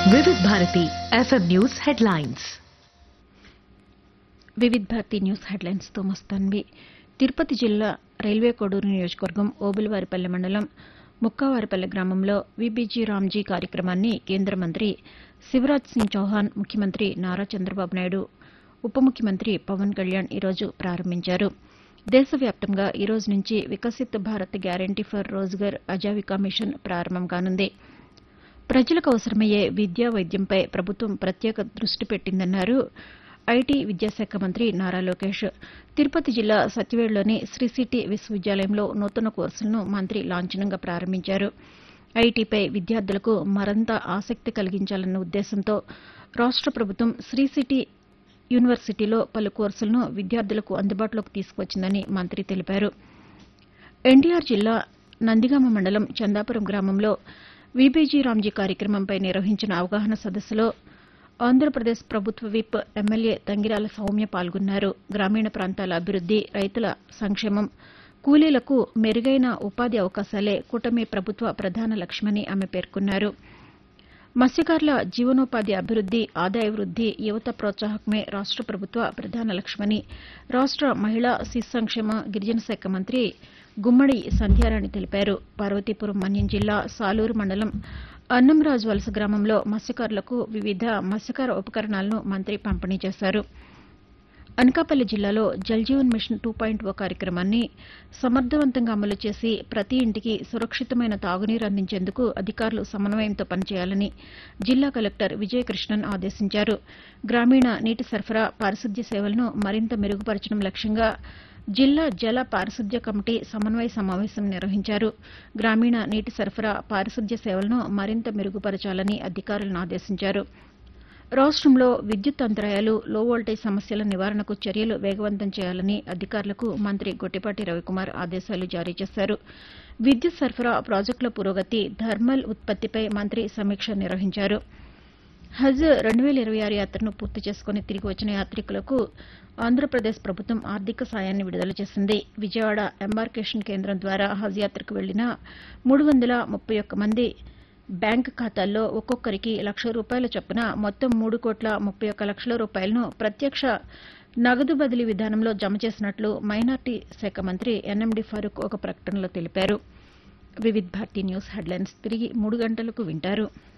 Vividh Bharati FM news headlines Vividh Bharati news headlines తో మస్తాన్వి తిరుపతి జిల్లా రైల్వే కోడూరు నియోజకవర్గం ఓబులవారిపల్లె మండలం ముక్కావారిపల్లె గ్రామంలో విబీజీ రామ్జీ కార్యక్రమాన్ని కేంద్ర మంత్రి శివరాజ్ సింగ్ చౌహాన్ ముఖ్యమంత్రి నారా చంద్రబాబు నాయుడు ఉప ముఖ్యమంత్రి పవన్ కళ్యాణ్ ఈరోజు ప్రారంభించారు దేశవ్యాప్తంగా ఈ రోజు నుంచి Viksit Bharat guarantee for Rozgar Ajeevika mission ప్రారంభం కానుంది ప్రజలకు అవసరమయ్యే విద్యా వైద్యంపై ప్రభుత్వం ప్రత్యేక దృష్టి పెట్టిందన్నారు ఐటీ విద్యాశాఖ మంత్రి నారా లోకేష్ తిరుపతి జిల్లా సత్యవేడులోని శ్రీ సిటీ విశ్వవిద్యాలయంలో నూతన కోర్సులను మంత్రి లాంఛనంగా ప్రారంభించారు ఐటీపై విద్యార్థులకు మరింత ఆసక్తి కలిగించాలన్న ఉద్దేశంతో రాష్ట ప్రభుత్వం శ్రీ సిటీ యూనివర్సిటీలో పలు కోర్సులను విద్యార్థులకు అందుబాటులోకి తీసుకువచ్చిందని మంత్రి తెలిపారు ఎన్టీఆర్ జిల్లా నందిగామ మండలం చందాపురం గ్రామంలో విబీజీ రామ్జీ కార్యక్రమంపై నిర్వహించిన అవగాహన సదస్సులో ఆంధ్రప్రదేశ్ ప్రభుత్వ విప్ ఎమ్మెల్యే తంగిరాల సౌమ్య పాల్గొన్నారు గ్రామీణ ప్రాంతాల అభివృద్ది రైతుల సంక్షేమం కూలీలకు మెరుగైన ఉపాధి అవకాశాలే కూటమి ప్రభుత్వ ప్రధాన లక్ష్యమని ఆమె పేర్కొన్నారు మత్స్యకారుల జీవనోపాధి అభివృద్ది ఆదాయ వృద్ది యువత ప్రోత్సాహకమే రాష్ట ప్రభుత్వ ప్రధాన లక్ష్యమని రాష్ట మహిళా శిశు సంక్షేమ గిరిజన శాఖ మంత్రి గుమ్మడి సంధ్యారాణి తెలిపారు పార్వతీపురం మన్యం జిల్లా సాలూరు మండలం అన్నంరాజు వలస గ్రామంలో మత్స్యకారులకు వివిధ మత్స్యకార ఉపకరణాలను మంత్రి పంపిణీ చేశారు అనకాపల్లి జిల్లాలో Jal Jeevan mission two point O కార్యక్రమాన్ని సమర్థవంతంగా అమలు చేసి ప్రతి ఇంటికి సురక్షితమైన తాగునీరు అందించేందుకు అధికారులు సమన్వయంతో పనిచేయాలని జిల్లా కలెక్టర్ విజయకృష్ణన్ ఆదేశించారు గ్రామీణ నీటి సరఫరా పారిశుద్ధ్య సేవలను మరింత మెరుగుపరచడం లక్ష్యంగా జిల్లా జల పారిశుద్ధ్య కమిటీ సమన్వయ సమావేశం నిర్వహించారు గ్రామీణ నీటి సరఫరా పారిశుద్ధ్య సేవలను మరింత మెరుగుపరచాలని అధికారులను ఆదేశించారు రాష్టంలో విద్యుత్ అంతరాయాలు లో వోల్టేజ్ సమస్యల నివారణకు చర్యలు వేగవంతం చేయాలని అధికారులకు మంత్రి గొట్టిపాటి రవికుమార్ ఆదేశాలు జారీ చేశారు విద్యుత్ సరఫరా ప్రాజెక్టుల పురోగతి థర్మల్ ఉత్పత్తిపై మంత్రి సమీక్ష నిర్వహించారు హజ్ రెండు వేల ఇరవై ఆరు యాత్రను పూర్తి చేసుకుని తిరిగి వచ్చిన యాత్రికులకు ఆంధ్రప్రదేశ్ ప్రభుత్వం ఆర్థిక సాయాన్ని విడుదల చేసింది విజయవాడ ఎంబార్కేషన్ కేంద్రం ద్వారా హజ్ యాత్రకు వెళ్లిన మూడు వందల ముప్పై ఒక్క మంది బ్యాంక్ ఖాతాల్లో ఒక్కొక్కరికి లక్ష రూపాయల చొప్పున మొత్తం మూడు కోట్ల ముప్పై ఒక్క లక్షల రూపాయలను ప్రత్యక్ష నగదు బదిలీ విధానంలో జమ చేసినట్లు మైనార్టీ శాఖ మంత్రి ఎన్ఎండి ఫరూక్ ఒక ప్రకటనలో తెలిపారు వివిధ్ భారతి న్యూస్ హెడ్లైన్స్ తిరిగి మూడు గంటలకు వింటారు